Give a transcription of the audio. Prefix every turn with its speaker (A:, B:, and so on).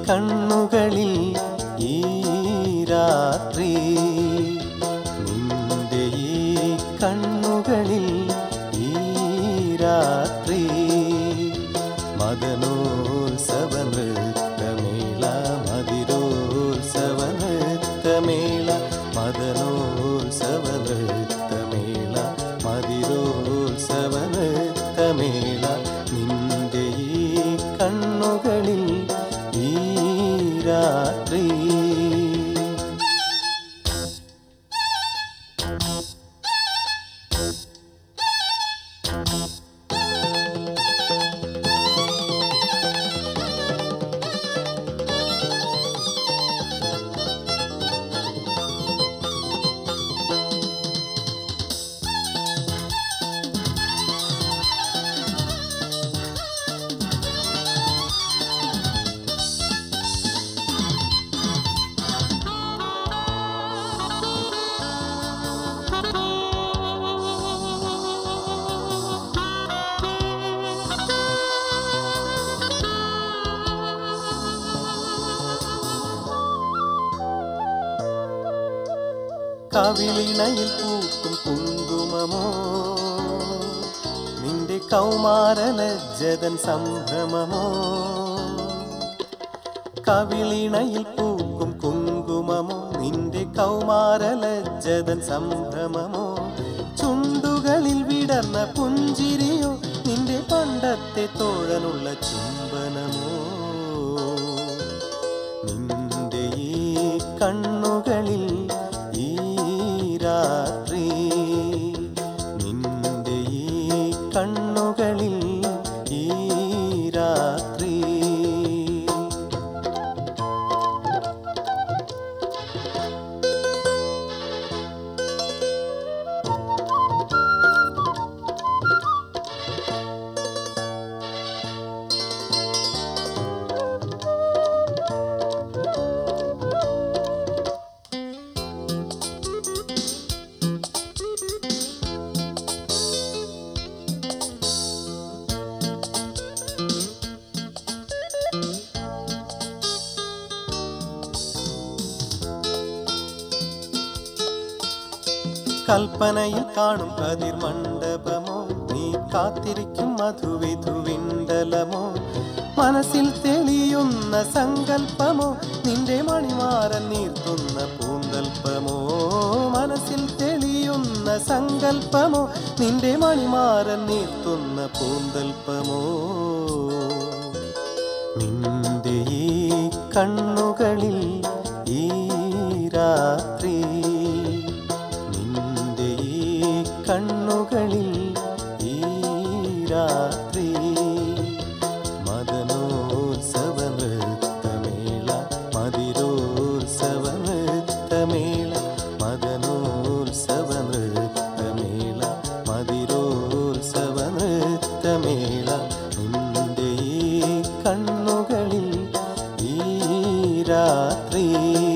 A: കണ്ണുകളിൽ ഈ രാത്രി നിന്റെ ഈ കണ്ണുകളിൽ ഈ രാത്രി മദനോത്സവ നൃത്തമേള മതിരോത്സവ നൃത്തമേള മദനോത്സവ നൃത്തമേള മതിരോത്സവ നൃത്തമേള നിന്റെ ഈ കണ്ണുകളിൽ ഈ രാത്രി കവിളിണയിൽ പൂക്കും കുങ്കുമമോ നിന്റെ കൗമാരലജ്ജതൻ സംഭ്രമമോ കവിളിണയിൽ പൂക്കും കുങ്കുമമോ നിന്റെ കൗമാരലജ്ജതൻ സംഭ്രമമോ ചുണ്ടുകളിൽ വിടർന്ന പുഞ്ചിരിയോ നിന്റെ പണ്ടത്തെ തോഴനുള്ള ചുംബനമോ നിന്റെ ഈ കണ്ണുകളിൽ ഈ രാത്രി നിന്റെ ഈ കണ്ണുകളിൽ ഈ രാത്രി കൽപ്പനയിൽ കാണും കതിർ മണ്ഡപമോ നീ കാത്തിരിക്കും മധുവിധുവിണ്ടലമോ മനസ്സിൽ തെളിയുന്ന സങ്കൽപ്പമോ നിന്റെ മണിമാരൻ നീർത്തുന്ന പൂന്തൽപ്പമോ മനസ്സിൽ തെളിയുന്ന സങ്കൽപ്പമോ നിന്റെ മണിമാരൻ നീർത്തുന്ന പൂന്തൽപ്പമോ നിന്റെ ഈ കണ്ണുകളിൽ ഈ രാത്രി നിന്റെ ഈ കണ്ണുകളിൽ ഈ രാത്രി മദനോത്സവ നൃത്തമേള മതിരോത്സവ നൃത്തമേള മദനോത്സവ നൃത്തമേള മതിരോത്സവ നൃത്തമേള നിന്റെ ഈ കണ്ണുകളിൽ ഈ രാത്രി